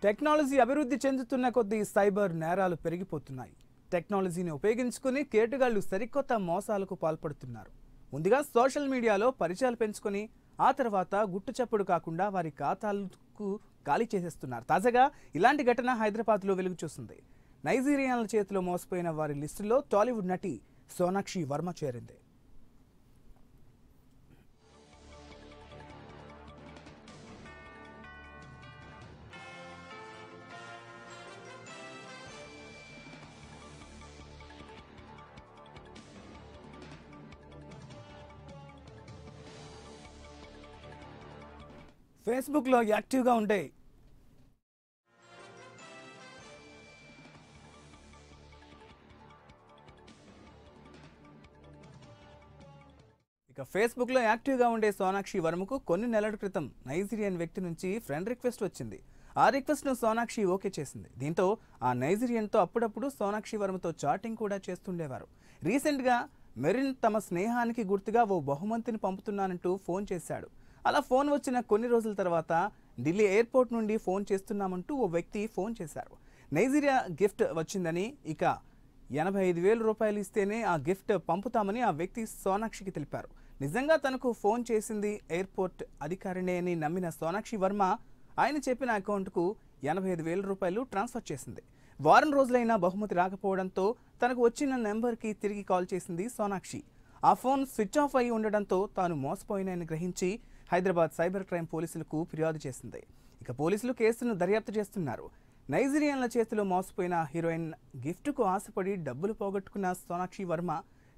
technology అభివృద్ధి చెందుతున్న కొద్దీ సైబర్ నేరాలు పెరిగిపోతున్నాయి టెక్నాలజీని ఉపయోగించుకుని కేటుగాళ్లు సరికొత్త మోసాలకు పాల్పడుతున్నారు ముందుగా సోషల్ మీడియాలో పరిచయాలు పెంచుకొని ఆ తర్వాత గుట్టుచప్పుడు కాకుండా వారి ఖాతాలకు ఖాళీ చేసేస్తున్నారు తాజాగా ఇలాంటి ఘటన హైదరాబాద్లో వెలుగు చూస్తుంది నైజీరియాల చేతిలో మోసపోయిన వారి లిస్టులో టాలీవుడ్ నటి సోనాక్షి వర్మ చేరింది ఫేస్బుక్లో యాక్టివ్గా ఉండే ఇక ఫేస్బుక్లో యాక్టివ్గా ఉండే సోనాక్షి వర్మకు కొన్ని నెలల క్రితం నైజీరియన్ వ్యక్తి నుంచి ఫ్రెండ్ రిక్వెస్ట్ వచ్చింది ఆ రిక్వెస్ట్ను సోనాక్షి ఓకే చేసింది దీంతో ఆ నైజీరియన్తో అప్పుడప్పుడు సోనాక్షి వర్మతో చాటింగ్ కూడా చేస్తుండేవారు రీసెంట్గా మెరిన్ తమ స్నేహానికి గుర్తుగా ఓ బహుమతిని పంపుతున్నానంటూ ఫోన్ చేశాడు అలా ఫోన్ వచ్చిన కొన్ని రోజుల తర్వాత ఢిల్లీ ఎయిర్పోర్ట్ నుండి ఫోన్ చేస్తున్నామంటూ ఓ వ్యక్తి ఫోన్ చేశారు నైజీరియా గిఫ్ట్ వచ్చిందని ఇక ఎనభై ఐదు వేల రూపాయలు ఇస్తేనే ఆ గిఫ్ట్ పంపుతామని ఆ వ్యక్తి సోనాక్షికి తెలిపారు నిజంగా తనకు ఫోన్ చేసింది ఎయిర్పోర్ట్ అధికారినే అని నమ్మిన సోనాక్షి వర్మ ఆయన చెప్పిన అకౌంట్కు ఎనభై ఐదు వేల రూపాయలు ట్రాన్స్ఫర్ చేసింది వారం రోజులైనా బహుమతి రాకపోవడంతో తనకు వచ్చిన నెంబర్కి తిరిగి కాల్ చేసింది సోనాక్షి ఆ ఫోన్ స్విచ్ ఆఫ్ అయి ఉండడంతో తాను మోసపోయినని గ్రహించి హైదరాబాద్ సైబర్ క్రైమ్ పోలీసులకు ఫిర్యాదు చేసింది ఇక పోలీసులు కేసును దర్యాప్తు చేస్తున్నారు నైజీరియన్ల చేతిలో మోసపోయిన హీరోయిన్ గిఫ్ట్కు ఆశపడి డబ్బులు పోగొట్టుకున్న సోనాక్షి వర్మ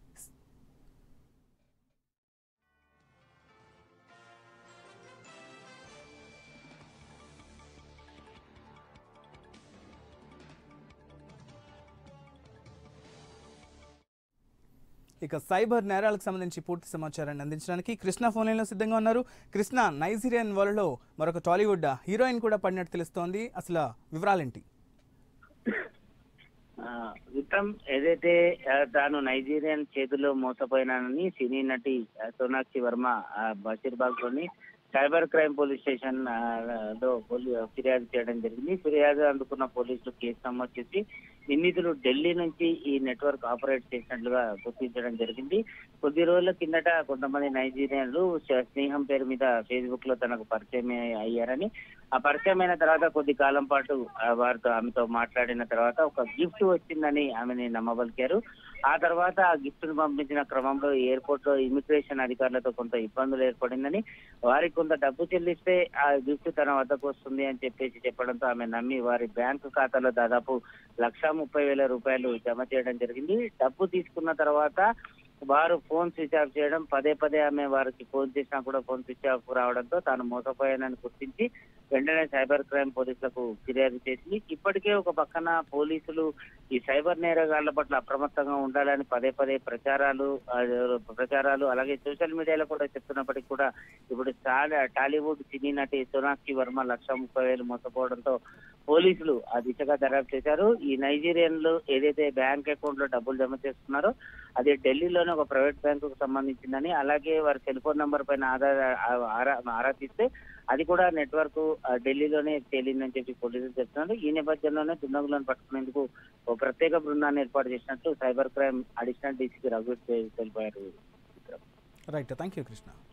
ఇక సైబర్ నేరాలకు సంబంధించి పూర్తి సమాచారాన్ని అందించడానికి కృష్ణ ఫోన్ లైన్లో సిద్ధంగా ఉన్నారు కృష్ణ నైజీరియన్ వలలో మరొక టాలీవుడ్ హీరోయిన్ కూడా పడినట్టు తెలుస్తోంది అసలు వివరాలేంటి ఆ, విక్రమ్ ఏదైతే ఆ, తాను నైజీరియన్ చేతిలో మోసపోయినానని సినీ నటి ఆ, సోనాక్షి వర్మ ఆ, బషీర్బాగ్ లోని సైబర్ క్రైమ్ పోలీస్ స్టేషన్ ఆ, లో పోలీ- ఫిర్యాదు చేయడం జరిగింది ఫిర్యాదు అందుకున్న పోలీసులు కేసు నమోదు చేసి నిందితులు ఢిల్లీ నుంచి ఈ నెట్వర్క్ ఆపరేట్ చేసినట్లుగా గుర్తించడం జరిగింది కొద్ది రోజుల కిందట కొంతమంది నైజీరియన్లు శ- స్నేహం పేరు మీద ఫేస్బుక్ లో తనకు పరిచయం అయ్యారని ఆ పరిచయం అయిన తర్వాత కొద్ది కాలం పాటు ఆ, వారితో ఆమెతో మాట్లాడిన తర్వాత ఒక గిఫ్ట్ వచ్చిందని ఆమెని నమ్మబలికారు ఆ తర్వాత ఆ గిఫ్ట్ ను పంపించిన క్రమంలో ఎయిర్పోర్ట్ లో ఇమిగ్రేషన్ అధికారులతో కొంత ఇబ్బందులు ఏర్పడిందని వారికి కొంత డబ్బు చెల్లిస్తే ఆ గిఫ్ట్ తన వద్దకు వస్తుంది అని చెప్పేసి చెప్పడంతో ఆమె నమ్మి వారి బ్యాంకు ఖాతాలో దాదాపు లక్షా ముప్పై వేల రూపాయలు జమ చేయడం జరిగింది డబ్బు తీసుకున్న తర్వాత వారు ఫోన్ స్విచ్ ఆఫ్ చేయడం పదే పదే ఆమె వారికి ఫోన్ చేసినా కూడా ఫోన్ స్విచ్ ఆఫ్ రావడంతో తాను మోసపోయానని గుర్తించి వెంటనే సైబర్ క్రైమ్ పోలీసులకు ఫిర్యాదు చేసింది ఇప్పటికే ఒక పక్కన పోలీసులు ఈ సైబర్ నేరగాళ్ల పట్ల అప్రమత్తంగా ఉండాలని పదే పదే ప్రచారాలు ఆ, ప్రచారాలు అలాగే సోషల్ మీడియాలో కూడా చెప్తున్నప్పటికీ కూడా ఇప్పుడు చాలా టాలీవుడ్ సినీ నటి సోనాక్షి వర్మ లక్ష ముప్పై వేలు మోసపోవడంతో పోలీసులు ఆ దిశగా దర్యాప్తు చేశారు ఈ నైజీరియన్లు ఏదైతే బ్యాంక్ అకౌంట్ లో డబ్బులు జమ చేస్తున్నారో అది ఢిల్లీలోని ఒక ప్రైవేట్ బ్యాంకు సంబంధించిందని అలాగే వారి సెల్ ఫోన్ నంబర్ పైన ఆధార్ ఆరా ఆరా తీస్తే అది కూడా నెట్వర్క్ ఆ, ఢిల్లీలోనే తేలిందని చెప్పి పోలీసులు చెప్తున్నారు ఈ నేపథ్యంలోనే దుండగులను పట్టుకునేందుకు ఓ ప్రత్యేక బృందాన్ని ఏర్పాటు చేసినట్టు సైబర్ క్రైమ్ అడిషనల్ డీసీపీ రఘువీర్ తెలిపారు రైట్ థ్యాంక్ యూ కృష్ణ